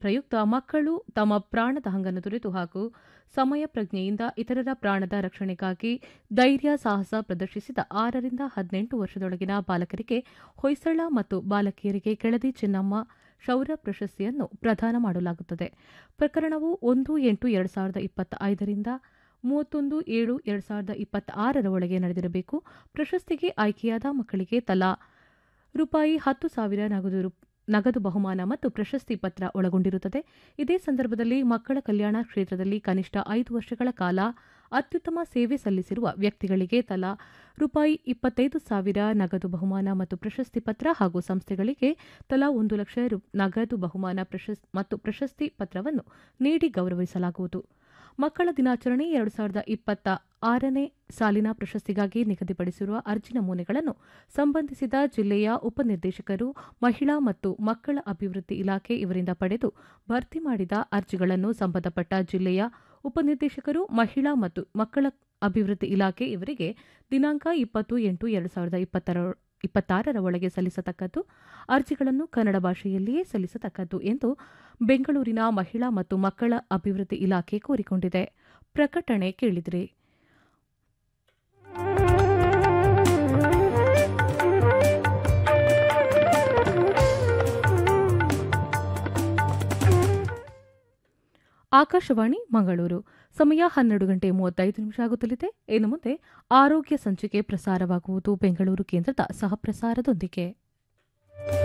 ಪ್ರಯುಕ್ತ ಮಕ್ಕಳು ತಮ್ಮ ಪ್ರಾಣದ ಹಂಗನ್ನು ತೊರೆದು ಹಾಗೂ ಸಮಯ ಪ್ರಜ್ಞೆಯಿಂದ ಇತರರ ಪ್ರಾಣದ ರಕ್ಷಣೆಗಾಗಿ ಧೈರ್ಯ ಸಾಹಸ ಪ್ರದರ್ಶಿಸಿದ ಆರರಿಂದ ಹದಿನೆಂಟು ವರ್ಷದೊಳಗಿನ ಬಾಲಕರಿಗೆ ಹೊಯ್ಸಳ ಮತ್ತು ಬಾಲಕಿಯರಿಗೆ ಕೆಳದಿ ಚೆನ್ನಮ್ಮ ಶೌರ್ಯ ಪ್ರಶಸ್ತಿಯನ್ನು ಪ್ರದಾನ ಮಾಡಲಾಗುತ್ತದೆ ಪ್ರಕರಣವು ಒಂದು ಎಂಟು ಎರಡು ಸಾವಿರದ ಇಪ್ಪತ್ತ ಐದರಿಂದ ಮೂವತ್ತೊಂದು ಏಳು ಎರಡು ಸಾವಿರದ ಇಪ್ಪತ್ತ ಆರರ ಒಳಗೆ ನಡೆದಿರಬೇಕು ಪ್ರಶಸ್ತಿಗೆ ಆಯ್ಕೆಯಾದ ಮಕ್ಕಳಿಗೆ ತಲಾ ರೂಪಾಯಿ ಹತ್ತು ಸಾವಿರ ನಗದು ರು- ನಗದು ಬಹುಮಾನ ಮತ್ತು ಪ್ರಶಸ್ತಿ ಪತ್ರ ಒಳಗೊಂಡಿರುತ್ತದೆ ಇದೇ ಸಂದರ್ಭದಲ್ಲಿ ಮಕ್ಕಳ ಕಲ್ಯಾಣ ಕ್ಷೇತ್ರದಲ್ಲಿ ಕನಿಷ್ಠ ಐದು ವರ್ಷಗಳ ಕಾಲ ಅತ್ಯುತ್ತಮ ಸೇವೆ ಸಲ್ಲಿಸಿರುವ ವ್ಯಕ್ತಿಗಳಿಗೆ ತಲಾ ರೂಪಾಯಿ ಇಪ್ಪತ್ತೈದು ಸಾವಿರ ನಗದು ಬಹುಮಾನ ಮತ್ತು ಪ್ರಶಸ್ತಿ ಪತ್ರ ಹಾಗೂ ಸಂಸ್ಥೆಗಳಿಗೆ ತಲಾ ಒಂದು ಲಕ್ಷ ರು ನಗದು ಬಹುಮಾನ ಪ್ರಶಸ್- ಮತ್ತು ಪ್ರಶಸ್ತಿ ಪತ್ರವನ್ನು ನೀಡಿ ಗೌರವಿಸಲಾಗುವುದು ಮಕ್ಕಳ ದಿನಾಚರಣೆ ಎರಡು ಸಾವಿರದ ಇಪ್ಪತ್ತ ಆರನೇ ಸಾಲಿನ ಪ್ರಶಸ್ತಿಗಾಗಿ ನಿಗದಿಪಡಿಸಿರುವ ಅರ್ಜಿ ನಮೂನೆಗಳನ್ನು ಸಂಬಂಧಿಸಿದ ಜಿಲ್ಲೆಯ ಉಪನಿರ್ದೇಶಕರು ಮಹಿಳಾ ಮತ್ತು ಮಕ್ಕಳ ಅಭಿವೃದ್ಧಿ ಇಲಾಖೆ ಇವರಿಂದ ಪಡೆದು ಭರ್ತಿ ಮಾಡಿದ ಅರ್ಜಿಗಳನ್ನು ಸಂಬಂಧಪಟ್ಟ ಜಿಲ್ಲೆಯ ಉಪನಿರ್ದೇಶಕರು ಮಹಿಳಾ ಮತ್ತು ಮಕ್ಕಳ ಅಭಿವೃದ್ಧಿ ಇಲಾಖೆ ಇವರಿಗೆ ದಿನಾಂಕ ಇಪ್ಪತ್ತು ಎಂಟು ಎರಡು ಸಾವಿರದ ಇಪ್ಪತ್ತರ ಇಪ್ಪತ್ತಾರರ ಒಳಗೆ ಸಲ್ಲಿಸತಕ್ಕದ್ದು ಅರ್ಜಿಗಳನ್ನು ಕನ್ನಡ ಭಾಷೆಯಲ್ಲಿಯೇ ಸಲ್ಲಿಸತಕ್ಕದ್ದು ಎಂದು ಬೆಂಗಳೂರಿನ ಮಹಿಳಾ ಮತ್ತು ಮಕ್ಕಳ ಅಭಿವೃದ್ಧಿ ಇಲಾಖೆ ಕೋರಿಕೊಂಡಿದೆ ಪ್ರಕಟಣೆ ಕೇಳಿದ್ರಿ ಆಕಾಶವಾಣಿ ಮಂಗಳೂರು ಸಮಯ ಹನ್ನೆರಡು ಗಂಟೆ ಮೂವತ್ತೈದು ನಿಮಿಷ ಆಗುತ್ತಲಿದೆ ಇನ್ನು ಮುಂದೆ ಆರೋಗ್ಯ ಸಂಚಿಕೆ ಪ್ರಸಾರವಾಗುವುದು ಬೆಂಗಳೂರು ಕೇಂದ್ರದ ಸಹಪ್ರಸಾರದೊಂದಿಗೆ